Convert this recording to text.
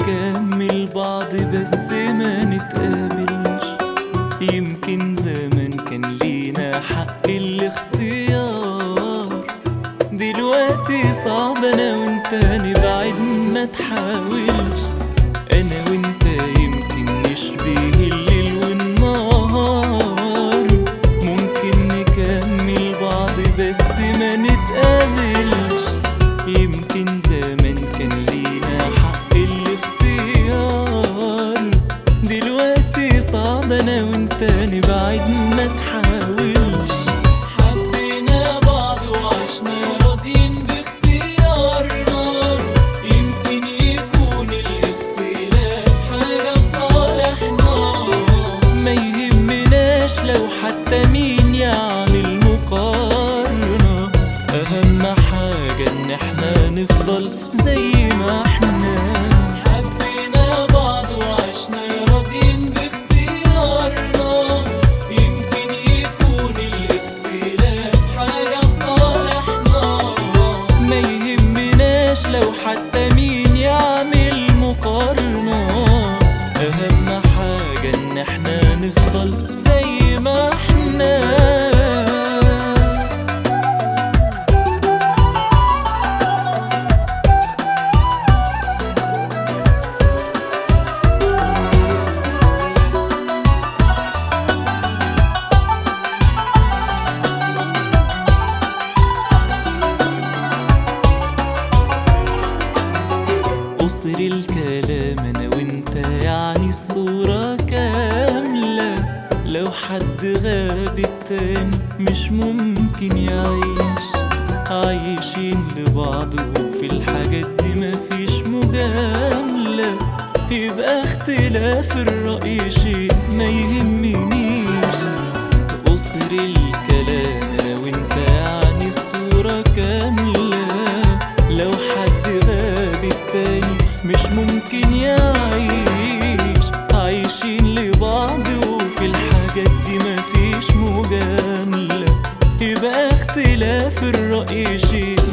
نكمل بعض بس ما نتقابلش يمكن زمان كان لينا حق الاختيار دلوقتي صعب انا وانت نبعد ما تحاولش انا وانت يمكن نشبه الليل والنهار ممكن نكمل بعض بس ما نتقابلش يمكن زمان كان لينا حق الاختيار دلوقتي صعب انا وانت نبعد ما تحاولش حبينا بعض وعشنا راضيين باختيارنا يمكن يكون الاختلاف حاجة في صالحنا ما يهمناش لو حتى مين يعمل مقارنة أهم حاجة إن احنا نفضل زي ما احنا حبينا بعض وعشنا راضيين باختيارنا يمكن يكون الاختلاف حاجة في صالحنا ما يهمناش لو حتى مين يعمل مقارنة أهم حاجة إن احنا نفضل زي ما احنا قصر الكلام انا وانت يعني الصورة كاملة لو حد غاب التاني مش ممكن يعيش عايشين لبعض وفي الحاجات دي مفيش مجاملة يبقى اختلاف الرأي شيء ما يهمنيش قصر الكلام انا وانت يعني الصورة كاملة لو حد غاب التاني مش ممكن يعيش عايشين لبعض وفي الحاجات دي مفيش مجاملة يبقى اختلاف الرأي شيء